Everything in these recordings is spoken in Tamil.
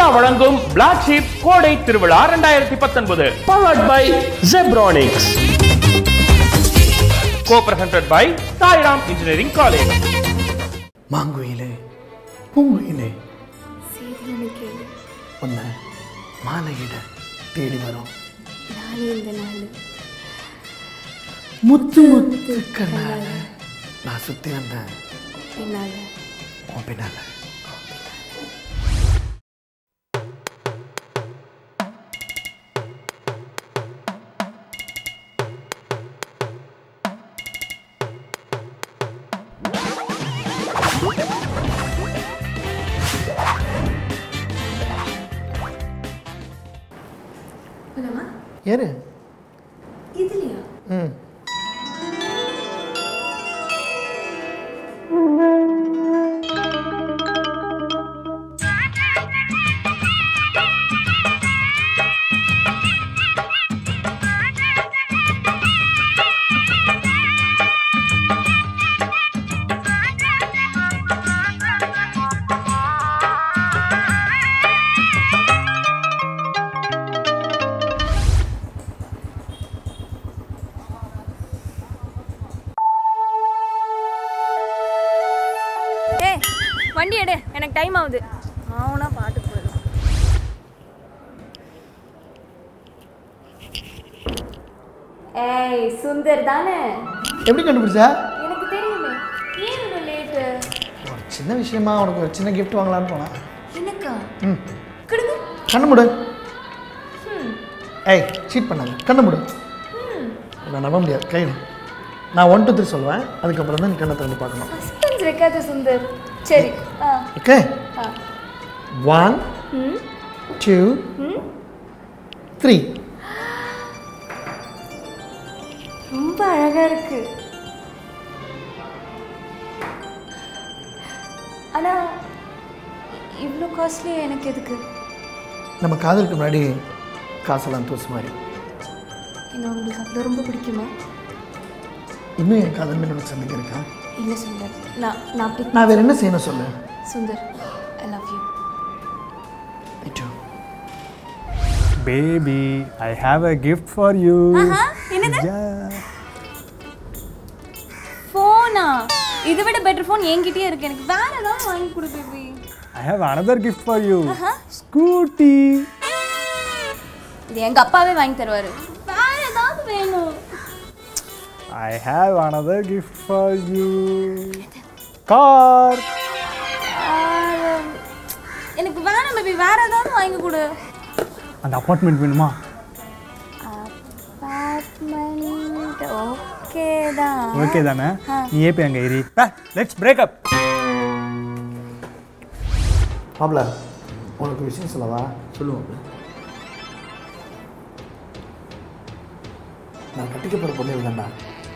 சிவா வழங்கும் பிளாக் ஷீப் கோடை திருவிழா இரண்டாயிரத்தி பத்தொன்பது powered by Zebronics co presented by Sairam engineering college மாங்குயிலே பூங்குயிலே செய்திகளை கேளு உன்னை மாலையிட தேடி வரும் நாளே இந்த நாள் முத்து முத்து கண்ணால நான் சுத்தி வந்தேன் பின்னால உன் பின்னால போலாமா ஏறு இதுலையா ம் ஏய் வண்டி எடு எனக்கு டைம் ஆகுது ஆவுனா பாட்டுக்கு போயிடலாம் ஏய் சுந்தர் தானே எப்படி கண்டுபிடிச்சா எனக்கு தெரியுமே ஏன் இவ்வளோ லேட்டு ஒரு சின்ன விஷயமா உனக்கு ஒரு சின்ன gift வாங்கலான்னு போனேன் எனக்கா ம் கொடுங்க கண்ணு மூடு ஏய் சீட் பண்ணாங்க கண்ணு மூடு நான் நம்ப முடியாது கையில் நான் ஒன் டூ த்ரீ சொல்லுவேன் அதுக்கப்புறம் தான் நீ கண்ணை திறந்து பார்க்கணும் சஸ்பென்ஸ் வைக்காத சுந்தர் சரி ஆ ஓகே ஆ ஒன் ம் டூ ம் த்ரீ ரொம்ப அழகா இருக்கு ஆனா இவ்வளோ காஸ்ட்லி எனக்கு எதுக்கு நம்ம காதலுக்கு முன்னாடி காசெல்லாம் தூசு மாதிரி என்ன உங்களுக்கு அவ்வளோ ரொம்ப பிடிக்குமா இன்னும் என் காதல் மேல உனக்கு சந்தேகம் இருக்கா இல்லை சுந்தர் நான் நான் அப்படி நான் வேற என்ன செய்யணும் சொல்லு சுந்தர் ஐ லவ் யூ ஐயோ Baby, I have a gift for you. என்னது Yeah. ஃபோனா இதை விட பெட்டர் ஃபோன் என்கிட்டயே இருக்கு எனக்கு வேற ஏதாவது வாங்கி கொடு baby I have another gift for you. Scooty. இது எங்க அப்பாவே வாங்கி தருவாரு வேற ஏதாவது வேணும் I have another gift for you. Car. வேற- எனக்கு வேணாம் பேபி வேற ஏதாவது வாங்கி கொடு அந்த அப்பார்ட்மெண்ட் வேணுமா அப்பார்ட்மெண்ட் ஓகே தான் ஓகே தானே நீ ஏப்பி அங்கே ஏறி லெட்ஸ் பிரேக்கப் மாப்ள உனக்கு விஷயம் சொல்லவா சொல்லுவோம் நான் கட்டிக்க போகிற பொண்ணு இல்லைண்டா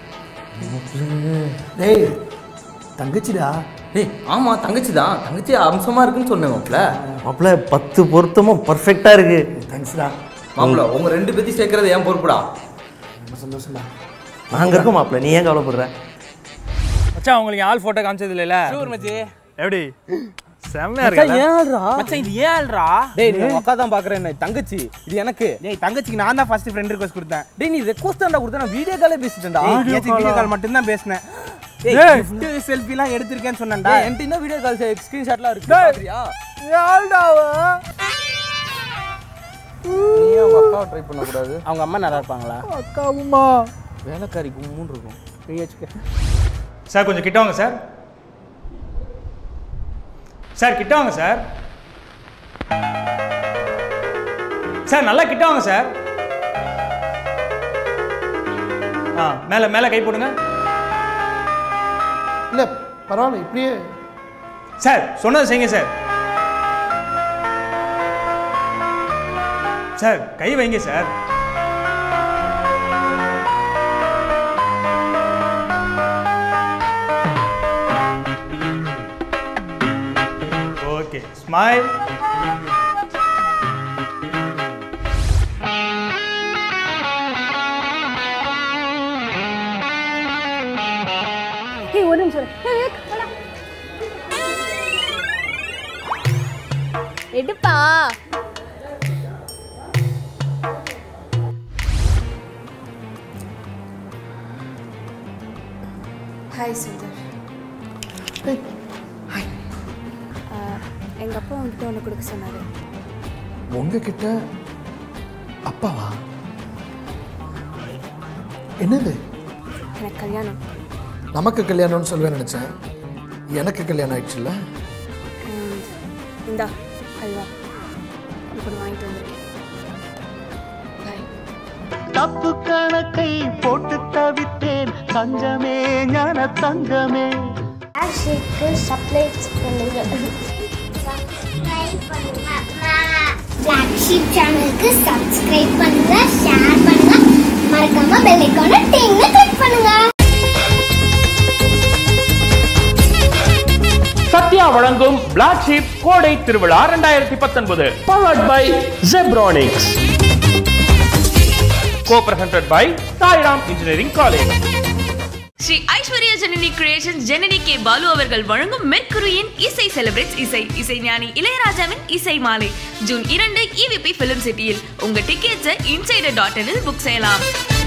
டேய் தங்கச்சிடா ஏய் ஆமா தங்கச்சி தான் தங்கச்சி அம்சமா இருக்குன்னு சொன்னேன் மாப்ள மாப்பிள்ள பத்து பொருத்தமும் பர்ஃபெக்டாக இருக்கு தேங்க்ஸ்டா மாப்ள உங்க ரெண்டு பேத்தையும் சேர்க்கறது ஏன் பொறுப்புடா ரொம்ப சந்தோஷம்டா நாங்கள் இருக்கோம் மாப்பிள்ள நீ ஏன் கவலைப்படுற மச்சான் உங்களுக்கு ஆள் போட்டோ காமிச்சது இல்லைல்ல ஷூர் மச்சி எப்படி செம்மையா இருக்கா மச்சான் இது ஏன்டா டேய் நீ உங்க அக்கா தான் பாக்குறேன் என்ன தங்கச்சி இது எனக்கு டேய் தங்கச்சிக்கு நான் தான் ஃபர்ஸ்ட் ஃப்ரெண்ட் ரிக்வெஸ்ட் கொடுத்தேன் டேய் நீ ரெக்வெஸ்ட் தான்டா கொடுத்த நான் வீடியோ காலே பேசிட்டேன்டா வீடியோ கால் மட்டும் தான் பேசினேன் டேய் gift செல்ஃபி எல்லாம் எடுத்திருக்கேன்னு சொன்னேன்டா என்கிட்ட இன்னும் வீடியோ கால் ஸ்கிரீன்ஷாட்லாம் இருக்கு பாக்குறியா நீ உங்க அக்காவை ட்ரை பண்ண கூடாது அவங்க அம்மா நல்லா இருப்பாங்களா அக்காவுமா வேலைக்காரி கும்முன்னு இருக்கும் நீ வச்சுக்க சார் கொஞ்சம் கிட்ட வாங்க சார் சார் கிட்ட வாங்க சார் சார் நல்லா கிட்ட வாங்க சார் ஆ மேலே மேலே கை போடுங்க இல்லை பரவாயில்ல இப்படியே சார் சொன்னது செய்யுங்க சார் சார் கை வைங்க சார் ஓகே ஸ்மைல் ஏய் ஒரு நிமிஷம் இரு. ஏய், விவேக், வாடா. எடுப்பா ஹாய் சுந்தர் எங்கள் அப்பா உங்ககிட்ட ஒன்று கொடுக்க சொன்னார் உங்ககிட்ட அப்பாவா என்னது எனக்கு கல்யாணம் நமக்கு கல்யாணம்னு சொல்லுவேன் நினச்சேன் எனக்கு கல்யாணம் ஆயிடுச்சுல்ல அண்ட் இந்தா அல்வா இப்போ வாங்கிட்டு வந்திருக்கேன் பாய் தப்பு கணக்கை போட்டு தவித்தேன் தங்கமே ஞான தங்கமே ஆஷிக்கு சப்ளைஸ் பண்ணுங்க பிளாக் ஷீப் சேனலுக்கு சப்ஸ்கிரைப் பண்ணுங்க ஷேர் பண்ணுங்க மறக்காம பெல் ஐகானை டிங்னு கிளிக் பண்ணுங்க சத்யா வழங்கும் பிளாக் ஷீப் கோடை திருவிழா ரெண்டாயிரத்தி பத்தொன்பது powered by Zebronics co presented by Sairam engineering college Sri Aishwarya Janani creation Janani K Balu அவர்கள் வழங்கும் மெர்க்குரியின் இசை செலிபிரேட்ஸ் இசை இசை ஞானி இளையராஜாவின் இசை மாலை ஜூன் இரண்டு இவிபி பிலிம் சிட்டியில் உங்க டிக்கெட்ஸை இன்சைடர் டாட் இனில் புக் செய்யலாம்